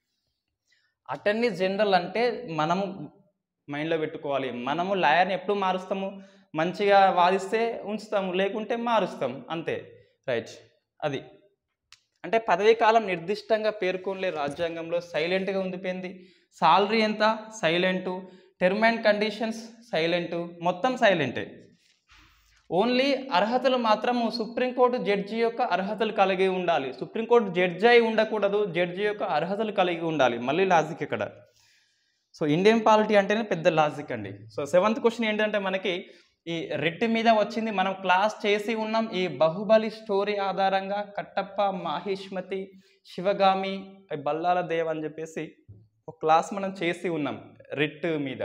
అటర్నీ జనరల్ అంటే మనము మైండ్లో పెట్టుకోవాలి మనము లాయర్ని ఎప్పుడు మారుస్తాము మంచిగా వాదిస్తే ఉంచుతాము లేకుంటే మారుస్తాం అంతే రైట్ అది అంటే పదవీ కాలం నిర్దిష్టంగా పేర్కొనలే రాజ్యాంగంలో సైలెంట్గా ఉండిపోయింది సాలరీ ఎంత silent term and conditions silent మొత్తం సైలెంటే ఓన్లీ అర్హతలు మాత్రము సుప్రీంకోర్టు జడ్జి యొక్క అర్హతలు కలిగి ఉండాలి సుప్రీంకోర్టు జడ్జి అయి ఉండకూడదు జడ్జి యొక్క అర్హతలు కలిగి ఉండాలి మళ్ళీ లాజిక్ ఇక్కడ సో ఇండియన్ పాలిటీ అంటేనే పెద్ద లాజిక్ అండి సో సెవెంత్ క్వశ్చన్ ఏంటంటే మనకి ఈ రిట్ మీద వచ్చింది మనం క్లాస్ చేసి ఉన్నాం ఈ బాహుబలి స్టోరీ ఆధారంగా కట్టప్ప మాహిష్మతి శివగామి బల్లాల దేవ్ అని చెప్పేసి ఒక క్లాస్ మనం చేసి ఉన్నాం రిట్ మీద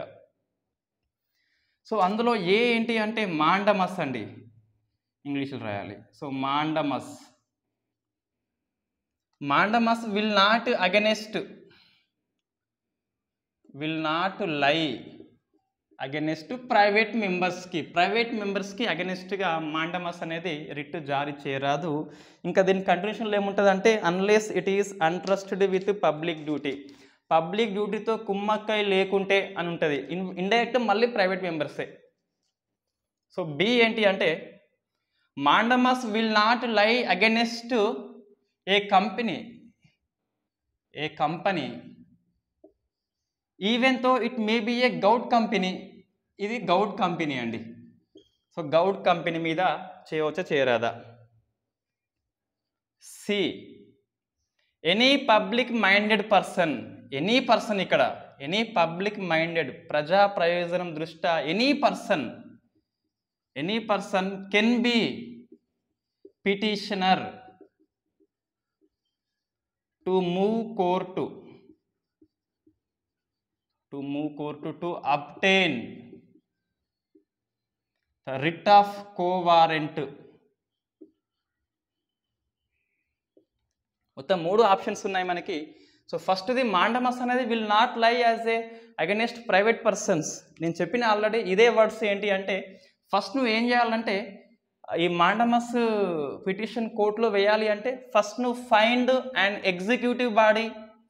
సో అందులో ఏ ఏంటి అంటే మాండమస్ అండి ఇంగ్లీష్లో రాయాలి so mandamus mandamus will not against will not lie against private మెంబర్స్కి ప్రైవేట్ మెంబర్స్కి అగెనెస్ట్గా మాండమస్ అనేది రిట్ జారీ చేయరాదు ఇంకా దీని కంటిన్యూషన్లో ఏముంటుందంటే unless it is untrusted with public duty public డ్యూటీతో కుమ్మక్కై లేకుంటే అని ఉంటుంది ఇన్ ఇండైరెక్ట్ మళ్ళీ ప్రైవేట్ మెంబర్సే సో బి ఏంటి అంటే mandamus will not lie against a company a company even though it may be a govt company ఇది గౌడ్ కంపెనీ అండి సో గౌడ్ కంపెనీ మీద చేయవచ్చా చేయరాదా C any public minded person any person ఇక్కడ any public minded ప్రజా ప్రయోజనం దృష్ట్యా any person any person can be petitioner to move court to move court to obtain writ of quo warranto మొత్తం మూడు options ఉన్నాయి మనకి సో ఫస్ట్ది మాండమస్ అనేది will not lie as a against private persons నేను చెప్పిన ఆల్రెడీ ఇదే వర్డ్స్ ఏంటి అంటే ఫస్ట్ నువ్వు ఏం చేయాలంటే ఈ మాండమస్ పిటిషన్ కోర్టులో వేయాలి అంటే ఫస్ట్ నువ్వు ఫైండ్ అండ్ ఎగ్జిక్యూటివ్ బాడీ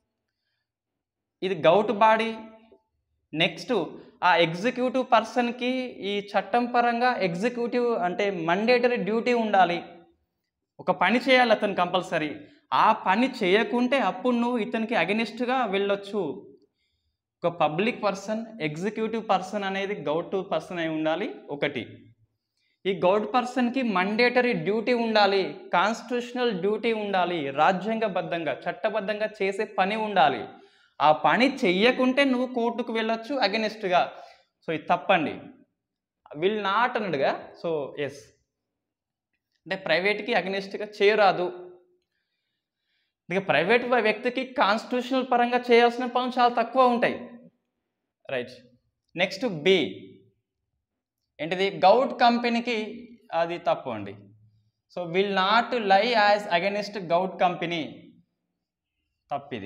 ఇది గౌట్ బాడీ నెక్స్ట్ ఆ ఎగ్జిక్యూటివ్ పర్సన్కి ఈ చట్టం పరంగా ఎగ్జిక్యూటివ్ అంటే మండేటరీ డ్యూటీ ఉండాలి ఒక పని చేయాలి అతను కంపల్సరీ ఆ పని చేయకుంటే అప్పుడు నువ్వు ఇతనికి అగెనిస్ట్గా వెళ్ళొచ్చు ఒక పబ్లిక్ పర్సన్ ఎగ్జిక్యూటివ్ పర్సన్ అనేది గౌట్ పర్సన్ అయి ఉండాలి ఒకటి ఈ గౌడ్ పర్సన్కి మండేటరీ డ్యూటీ ఉండాలి కాన్స్టిట్యూషనల్ డ్యూటీ ఉండాలి రాజ్యాంగబద్ధంగా చట్టబద్ధంగా చేసే పని ఉండాలి ఆ పని చెయ్యకుంటే నువ్వు కోర్టుకు వెళ్ళొచ్చు అగెనిస్ట్గా సో ఇది తప్పండి విల్ నాట్ అన్నట్టుగా సో ఎస్ అంటే ప్రైవేట్కి అగెనిస్ట్గా చేయరాదు ఇక ప్రైవేట్ వ్యక్తికి కాన్స్టిట్యూషనల్ పరంగా చేయాల్సిన పనులు చాలా తక్కువ ఉంటాయి రైట్ నెక్స్ట్ బి ఏంటిది గౌడ్ కంపెనీకి అది తప్పు అండి so will not lie as against govt company తప్పిది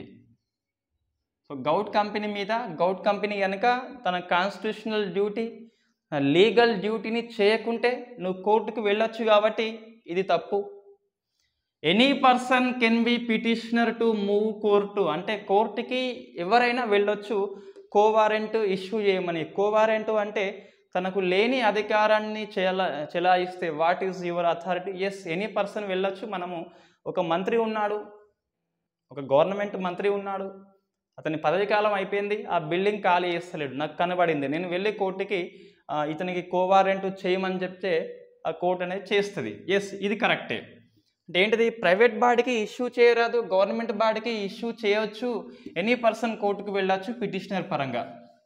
సో గౌడ్ కంపెనీ మీద గౌడ్ కంపెనీ కనుక తన కాన్స్టిట్యూషనల్ డ్యూటీ లీగల్ డ్యూటీని చేయకుంటే నువ్వు కోర్టుకు వెళ్ళొచ్చు కాబట్టి ఇది తప్పు any person can be petitioner to move court అంటే కోర్టుకి ఎవరైనా వెళ్ళొచ్చు కోవారెంట్ ఇష్యూ చేయమని కోవారెంట్ అంటే తనకు లేని అధికారాన్ని చెల చెలాయిస్తే what is your authority yes any person వెళ్ళొచ్చు మనము ఒక మంత్రి ఉన్నాడు ఒక గవర్నమెంట్ మంత్రి ఉన్నాడు అతని పదవి కాలం అయిపోయింది ఆ బిల్డింగ్ ఖాళీ చేస్తలేడు నాకు కనబడింది నేను వెళ్ళి కోర్టుకి ఆ, ఇతనికి కోవారెంట్ చేయమని చెప్తే ఆ కోర్టు అనేది చేస్తుంది ఎస్ ఇది కరెక్టే అంటే ఏంటిది ప్రైవేట్ బాడీకి ఇష్యూ చేయరాదు గవర్నమెంట్ బాడీకి ఇష్యూ చేయవచ్చు ఎనీ పర్సన్ కోర్టుకు వెళ్ళొచ్చు పిటిషనర్ పరంగా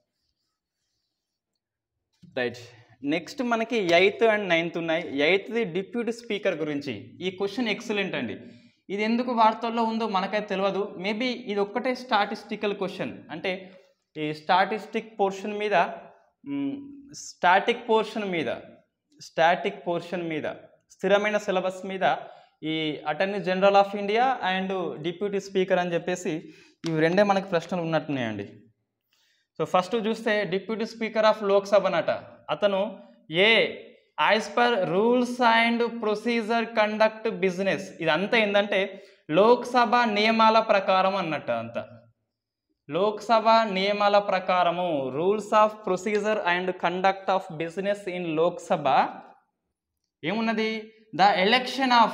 రైట్ నెక్స్ట్ మనకి ఎయిత్ అండ్ నైన్త్ ఉన్నాయి ఎయిత్ది డిప్యూటీ స్పీకర్ గురించి ఈ క్వశ్చన్ ఎక్సలెంట్ అండి ఇది ఎందుకు వార్తల్లో ఉందో మనకైతే తెలియదు మేబీ ఇది ఒక్కటే స్టాటిస్టికల్ క్వశ్చన్ అంటే ఈ స్టాటిస్టిక్ పోర్షన్ మీద స్టాటిక్ పోర్షన్ మీద స్టాటిక్ పోర్షన్ మీద స్థిరమైన సిలబస్ మీద ఈ attorney general of India and deputy speaker అని చెప్పేసి ఇవి రెండే మనకి ప్రశ్నలు ఉన్నట్టున్నాయండి సో ఫస్ట్ చూస్తే డిప్యూటీ స్పీకర్ ఆఫ్ లోక్సభ నట అతను a as per rules and procedure conduct business ఇదంతా ఏంటంటే లోక్సభ నియమాల ప్రకారం అన్నట్టు అంతా లోక్సభ నియమాల ప్రకారము rules of procedure and conduct of business in Lok Sabha ఏమున్నది the election of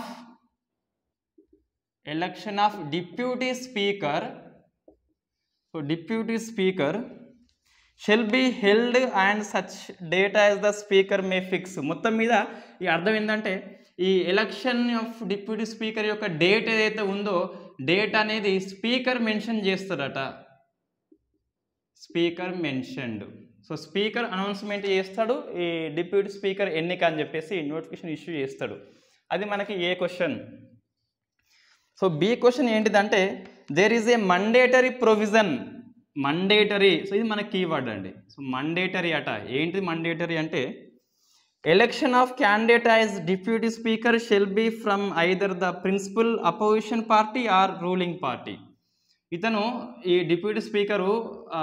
election of deputy speaker so deputy speaker shall be held and such date as the speaker may fix మొత్తం మీద ఈ అర్థం ఏంటంటే ఈ ఎలక్షన్ ఆఫ్ డిప్యూటీ స్పీకర్ యొక్క date ఏదైతే ఉందో డేట్ అనేది స్పీకర్ మెన్షన్ చేస్తాడట speaker mentioned so speaker announcement చేస్తాడు ఈ డిప్యూటీ స్పీకర్ ఎన్నిక అని చెప్పేసి నోటిఫికేషన్ ఇష్యూ చేస్తాడు అది మనకి a question so B question ఏంటిదంటే there is a mandatory provision mandatory so ఇది మన కీవర్డ్ అండి సో మండేటరీ అట ఏంటి మండేటరీ అంటే election of candidate as deputy speaker shall be from either the principal opposition party or ruling party ఇతను ఈ deputy speaker ఆ,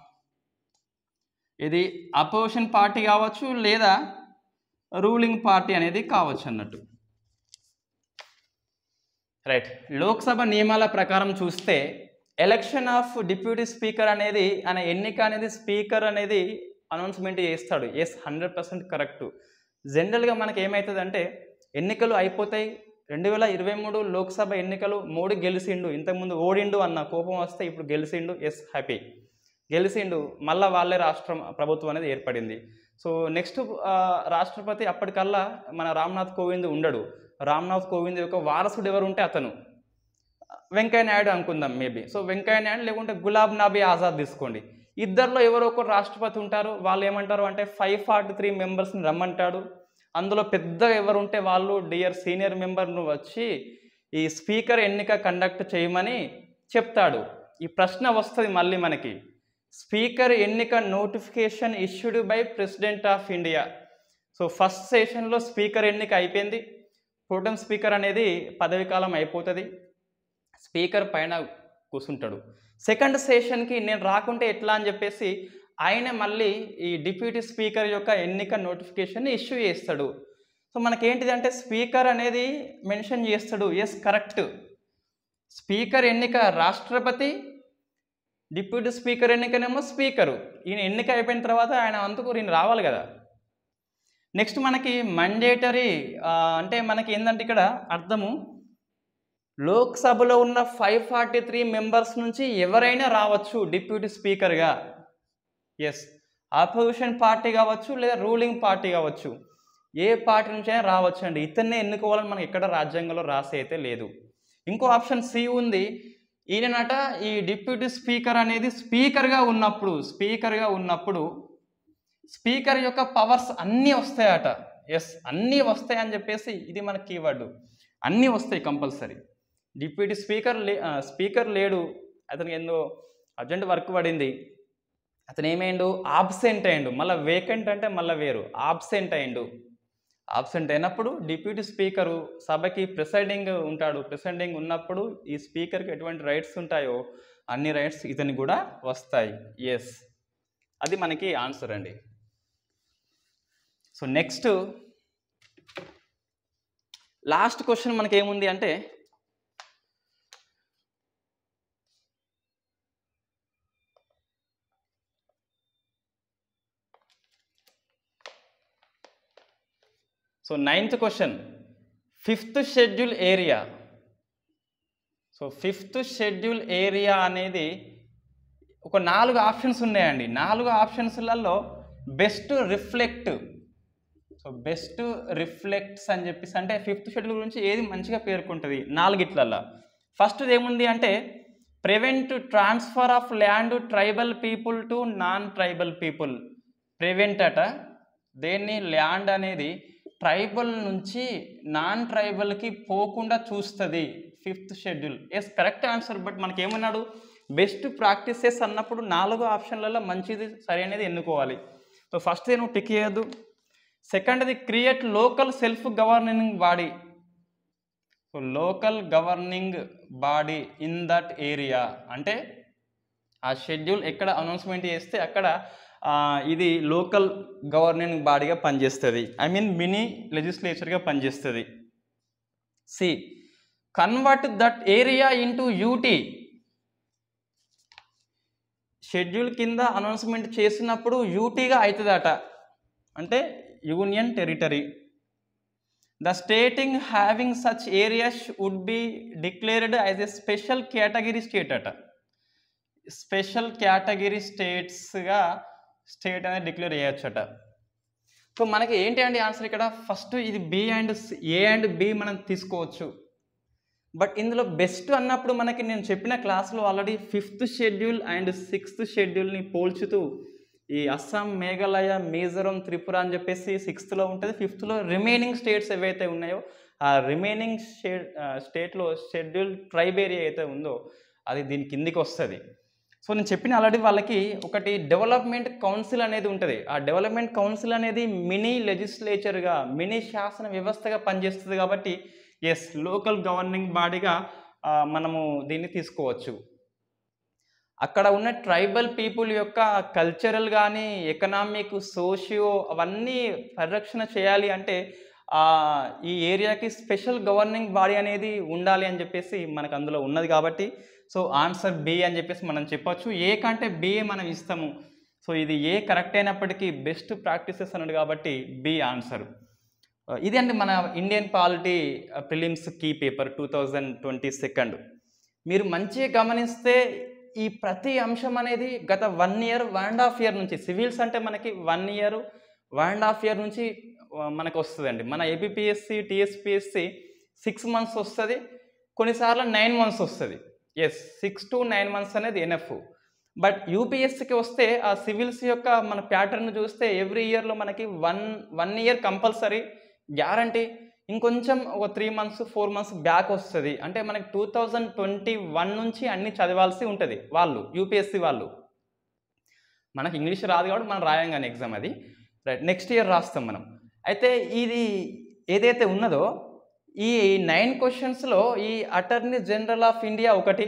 ఇది అపోజిషన్ పార్టీ కావచ్చు లేదా రూలింగ్ పార్టీ అనేది కావచ్చు అన్నట్టు రైట్ లోక్సభ నియమాల ప్రకారం చూస్తే ఎలక్షన్ ఆఫ్ డిప్యూటీ స్పీకర్ అనేది ఆయన ఎన్నిక అనేది స్పీకర్ అనేది అనౌన్స్మెంట్ చేస్తాడు ఎస్ హండ్రెడ్ పర్సెంట్ కరెక్ట్ జనరల్గా మనకి ఏమవుతుందంటే ఎన్నికలు అయిపోతాయి రెండు వేల ఇరవై మూడు లోక్సభ ఎన్నికలు మోడీ గెలిచిండు ఇంతకుముందు ఓడిండు అన్న కోపం వస్తే ఇప్పుడు గెలిచిండు ఎస్ హ్యాపీ గెలిచిండు మళ్ళా వాళ్ళే రాష్ట్రం ప్రభుత్వం అనేది ఏర్పడింది సో నెక్స్ట్ రాష్ట్రపతి అప్పటికల్లా మన రామ్నాథ్ కోవింద్ ఉండడు రామ్నాథ్ కోవింద్ యొక్క వారసుడు ఎవరు ఉంటే అతను వెంకయ్య నాయుడు అనుకుందాం మేబీ సో వెంకయ్య నాయుడు లేకుంటే గులాబ్ నబీ ఆజాద్ తీసుకోండి ఇద్దరిలో ఎవరో ఒకరు రాష్ట్రపతి ఉంటారు వాళ్ళు ఏమంటారు అంటే ఫైవ్ ఫార్టీ త్రీ మెంబర్స్ని రమ్మంటాడు అందులో పెద్దగా ఎవరు ఉంటే వాళ్ళు డియర్ సీనియర్ మెంబర్ను వచ్చి ఈ స్పీకర్ ఎన్నిక కండక్ట్ చేయమని చెప్తాడు ఈ ప్రశ్న వస్తుంది మళ్ళీ మనకి స్పీకర్ ఎన్నిక notification issued by President of India so first సెషన్లో స్పీకర్ ఎన్నిక అయిపోయింది ప్రోటం స్పీకర్ అనేది పదవి కాలం అయిపోతుంది స్పీకర్ పైన కూర్చుంటాడు సెకండ్ సెషన్కి నేను రాకుంటే ఎట్లా అని చెప్పేసి ఆయన మళ్ళీ ఈ డిప్యూటీ స్పీకర్ యొక్క ఎన్నిక నోటిఫికేషన్ ఇష్యూ చేస్తాడు సో మనకేంటిది అంటే స్పీకర్ అనేది మెన్షన్ చేస్తాడు ఎస్ కరెక్ట్ స్పీకర్ ఎన్నిక రాష్ట్రపతి డిప్యూటీ స్పీకర్ ఎన్నికనేమో స్పీకరు ఈయన ఎన్నిక అయిపోయిన తర్వాత ఆయన అంతకు ఈయన రావాలి కదా నెక్స్ట్ మనకి మండేటరీ అంటే మనకి ఏంటంటే ఇక్కడ అర్థము లోక్సభలో ఉన్న ఫైవ్ ఫార్టీ త్రీ మెంబర్స్ నుంచి ఎవరైనా రావచ్చు డిప్యూటీ స్పీకర్గా ఎస్ ఆపోజిషన్ పార్టీ కావచ్చు లేదా రూలింగ్ పార్టీ కావచ్చు ఏ పార్టీ నుంచి అయినా రావచ్చు అండి ఇతన్నే ఎన్నుకోవాలని మనకి ఎక్కడ రాజ్యాంగంలో రాసి అయితే లేదు ఇంకో ఆప్షన్ సి ఉంది ఈయనట ఈ డిప్యూటీ స్పీకర్ అనేది స్పీకర్గా ఉన్నప్పుడు స్పీకర్గా ఉన్నప్పుడు స్పీకర్ యొక్క పవర్స్ అన్నీ వస్తాయట ఎస్ అన్నీ వస్తాయని చెప్పేసి ఇది మన కీవర్డ్ అన్నీ వస్తాయి కంపల్సరీ డిప్యూటీ స్పీకర్ లే స్పీకర్ లేడు అతనికి ఏందో అర్జెంట్ వర్క్ పడింది అతను ఏమైండు ఆబ్సెంట్ అయ్యిండు మళ్ళీ వేకెంట్ అంటే మళ్ళీ వేరు ఆబ్సెంట్ అయ్యిండు ఆబ్సెంట్ అయినప్పుడు డిప్యూటీ స్పీకరు సభకి ప్రిసైడింగ్ ఉంటాడు ప్రిసైడింగ్ ఉన్నప్పుడు ఈ స్పీకర్కి ఎటువంటి రైట్స్ ఉంటాయో అన్ని రైట్స్ ఇతనికి కూడా వస్తాయి ఎస్ అది మనకి ఆన్సర్ అండి సో నెక్స్ట్ లాస్ట్ క్వశ్చన్ మనకి ఏముంది అంటే so ninth question fifth schedule area so fifth schedule area అనేది ఒక నాలుగు ఆప్షన్స్ ఉన్నాయండి నాలుగు ఆప్షన్స్లలో best reflect so best reflects అని చెప్పేసి అంటే ఫిఫ్త్ షెడ్యూల్ గురించి ఏది మంచిగా పేర్కొంటుంది నాలుగిట్లల్లో ఫస్ట్ ఏముంది అంటే prevent transfer of land tribal people to non tribal people prevent అట దేన్ని ల్యాండ్ అనేది ట్రైబల్ నుంచి నాన్ ట్రైబల్కి పోకుండా చూస్తుంది fifth schedule yes correct answer but మనకి ఏమన్నాడు బెస్ట్ ప్రాక్టీసెస్ అన్నప్పుడు నాలుగో ఆప్షన్లలో మంచిది సరైనది ఎన్నుకోవాలి సో ఫస్ట్ నువ్వు టిక్ చేయొద్దు సెకండ్ది create local self governing body so local governing body in that area అంటే ఆ షెడ్యూల్ ఎక్కడ అనౌన్స్మెంట్ చేస్తే అక్కడ ఆ, ఇది లోకల్ గవర్నింగ్ బాడీగా పనిచేస్తుంది ఐ మీన్ మినీ లెజిస్లేచర్గా పనిచేస్తుంది C convert that area into UT schedule కింద అనౌన్స్మెంట్ చేసినప్పుడు యూటీగా అవుతుందట అంటే union territory the stating having such areas would be declared as a special category state అట స్పెషల్ కేటగిరీ స్టేట్స్గా స్టేట్ అనేది డిక్లేర్ చేయొచ్చట సో మనకి ఏంటి అండి ఆన్సర్ ఇక్కడ ఫస్ట్ ఇది B and A and B మనం తీసుకోవచ్చు బట్ ఇందులో బెస్ట్ అన్నప్పుడు మనకి నేను చెప్పిన క్లాస్లో already fifth schedule and sixth షెడ్యూల్ని పోల్చుతూ ఈ అస్సాం మేఘాలయ మిజోరం త్రిపుర అని చెప్పేసి సిక్స్త్లో ఉంటుంది ఫిఫ్త్లో రిమైనింగ్ స్టేట్స్ ఏవైతే ఉన్నాయో ఆ రిమైనింగ్ స్టే స్టేట్లో షెడ్యూల్ ట్రైబ్ ఏరియా అయితే ఉందో అది దీని కిందికి వస్తుంది సో నేను చెప్పిన ఆల్రెడీ వాళ్ళకి ఒకటి డెవలప్మెంట్ కౌన్సిల్ అనేది ఉంటుంది ఆ డెవలప్మెంట్ కౌన్సిల్ అనేది మినీ లెజిస్లేచర్గా మినీ శాసన వ్యవస్థగా పనిచేస్తుంది కాబట్టి ఎస్ లోకల్ గవర్నింగ్ బాడీగా ఆ, మనము దీన్ని తీసుకోవచ్చు అక్కడ ఉన్న ట్రైబల్ పీపుల్ యొక్క కల్చరల్ కానీ ఎకనామిక్ సోషియో అవన్నీ పరిరక్షణ చేయాలి అంటే ఆ, ఈ ఏరియాకి స్పెషల్ గవర్నింగ్ బాడీ అనేది ఉండాలి అని చెప్పేసి మనకు అందులో ఉన్నది కాబట్టి సో ఆన్సర్ బి అని చెప్పేసి మనం చెప్పొచ్చు ఏ కంటే బి మనం ఇస్తాము సో ఇది ఏ కరెక్ట్ అయినప్పటికీ బెస్ట్ ప్రాక్టీసెస్ అన్నాడు కాబట్టి బి ఆన్సర్ ఇది అండి మన Indian polity prelims key paper two thousand twenty second మీరు మంచిగా గమనిస్తే ఈ ప్రతి అంశం అనేది గత one year one and half year నుంచి సివిల్స్ అంటే మనకి one year one and half year నుంచి ఆ, మనకు వస్తుందండి మన ఏపీఎస్సి టీఎస్పిఎస్సి సిక్స్ మంత్స్ వస్తుంది కొన్నిసార్లు నైన్ మంత్స్ వస్తుంది yes six to nine months అనేది ఎనఫ్ బట్ యూపీఎస్సికి వస్తే ఆ సివిల్స్ యొక్క మన ప్యాటర్న్ చూస్తే ఎవ్రీ ఇయర్లో మనకి one one year compulsory guarantee ఇంకొంచెం ఒక three months four months back వస్తుంది అంటే మనకి టూ థౌజండ్ ట్వంటీ వన్ నుంచి అన్ని చదవాల్సి ఉంటుంది వాళ్ళు యూపీఎస్సి వాళ్ళు మనకి ఇంగ్లీష్ రాదు కాబట్టి మనం రాయంగానే ఎగ్జామ్ అది రైట్ నెక్స్ట్ ఇయర్ రాస్తాం మనం అయితే ఇది ఏదైతే ఉన్నదో ఈ నైన్ క్వశ్చన్స్లో ఈ అటార్నీ జనరల్ ఆఫ్ ఇండియా ఒకటి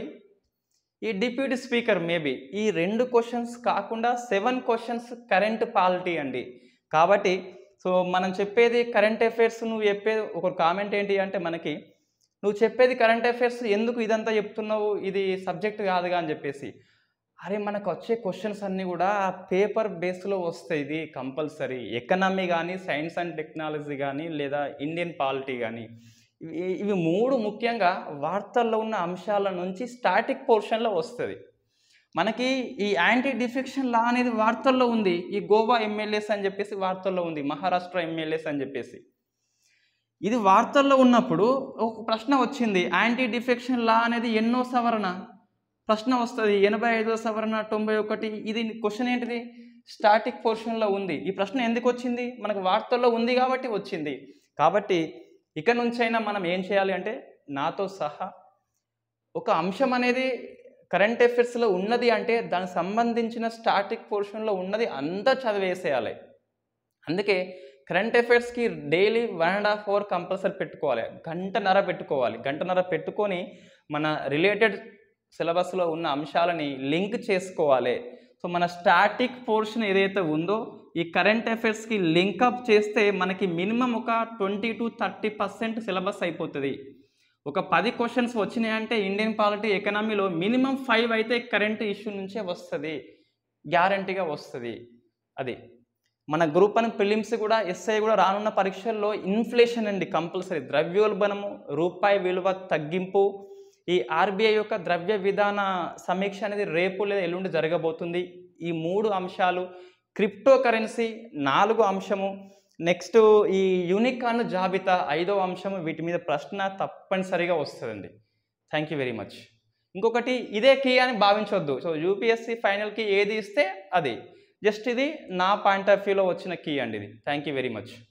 ఈ డిప్యూటీ స్పీకర్ మేబీ ఈ రెండు క్వశ్చన్స్ కాకుండా సెవెన్ క్వశ్చన్స్ కరెంట్ పాలిటీ అండి కాబట్టి సో మనం చెప్పేది కరెంట్ అఫైర్స్ నువ్వు చెప్పేది ఒక కామెంట్ ఏంటి అంటే మనకి నువ్వు చెప్పేది కరెంట్ అఫైర్స్ ఎందుకు ఇదంతా చెప్తున్నావు ఇది సబ్జెక్ట్ కాదుగా అని చెప్పేసి అరే మనకు వచ్చే క్వశ్చన్స్ అన్నీ కూడా ఆ పేపర్ బేస్లో వస్తాయి ఇది కంపల్సరీ ఎకనామీ కానీ సైన్స్ అండ్ టెక్నాలజీ కానీ లేదా ఇండియన్ పాలిటీ కానీ ఇవి ఇవి మూడు ముఖ్యంగా వార్తల్లో ఉన్న అంశాల నుంచి స్టాటిక్ పోర్షన్లో వస్తుంది మనకి ఈ యాంటీ డిఫెక్షన్ లా అనేది వార్తల్లో ఉంది ఈ గోవా ఎమ్మెల్యేస్ అని చెప్పేసి వార్తల్లో ఉంది మహారాష్ట్ర ఎమ్మెల్యేస్ అని చెప్పేసి ఇది వార్తల్లో ఉన్నప్పుడు ఒక ప్రశ్న వచ్చింది యాంటీ డిఫెక్షన్ లా అనేది ఎన్నో సవరణ ప్రశ్న వస్తుంది ఎనభై ఐదో సవరణ తొంభై ఒకటి ఇది క్వశ్చన్ ఏంటిది స్టాటిక్ పోర్షన్లో ఉంది ఈ ప్రశ్న ఎందుకు వచ్చింది మనకు వార్తల్లో ఉంది కాబట్టి వచ్చింది కాబట్టి ఇక నుంచైనా మనం ఏం చేయాలి అంటే నాతో సహా ఒక అంశం అనేది కరెంట్ అఫైర్స్లో ఉన్నది అంటే దానికి సంబంధించిన స్టాటిక్ పోర్షన్లో ఉన్నది అంతా చదివేసేయాలి అందుకే కరెంట్ అఫైర్స్కి daily one and half hour compulsory పెట్టుకోవాలి గంటన్నర పెట్టుకోవాలి గంటన్నర పెట్టుకొని మన రిలేటెడ్ సిలబస్లో ఉన్న అంశాలని లింక్ చేసుకోవాలి సో మన స్టాటిక్ పోర్షన్ ఏదైతే ఉందో ఈ కరెంట్ అఫైర్స్కి లింకప్ చేస్తే మనకి మినిమం ఒక twenty to thirty percent syllabus అయిపోతుంది ఒక పది క్వశ్చన్స్ వచ్చినాయంటే ఇండియన్ పాలిటీ ఎకనామీలో మినిమం ఫైవ్ అయితే కరెంట్ ఇష్యూ నుంచే వస్తుంది గ్యారంటీగా వస్తుంది అది మన గ్రూప్ అని ప్రిలిమ్స్ కూడా ఎస్ఐ కూడా రానున్న పరీక్షల్లో ఇన్ఫ్లేషన్ అండి కంపల్సరీ ద్రవ్యోల్బణము రూపాయి విలువ తగ్గింపు ఈ ఆర్బీఐ యొక్క ద్రవ్య విధాన సమీక్ష అనేది రేపు లేదా ఎల్లుండి జరగబోతుంది ఈ మూడు అంశాలు క్రిప్టో కరెన్సీ నాలుగు అంశము నెక్స్ట్ ఈ యూనికాన్ జాబితా ఐదో అంశము వీటి మీద ప్రశ్న తప్పనిసరిగా వస్తుందండి థ్యాంక్ యూ వెరీ మచ్ ఇంకొకటి ఇదే కీ అని భావించవద్దు సో యూపీఎస్సి ఫైనల్కి ఏది ఇస్తే అది జస్ట్ ఇది నా పాయింట్ ఆఫ్ వ్యూలో వచ్చిన కీ అండి ఇది థ్యాంక్ యూ వెరీ మచ్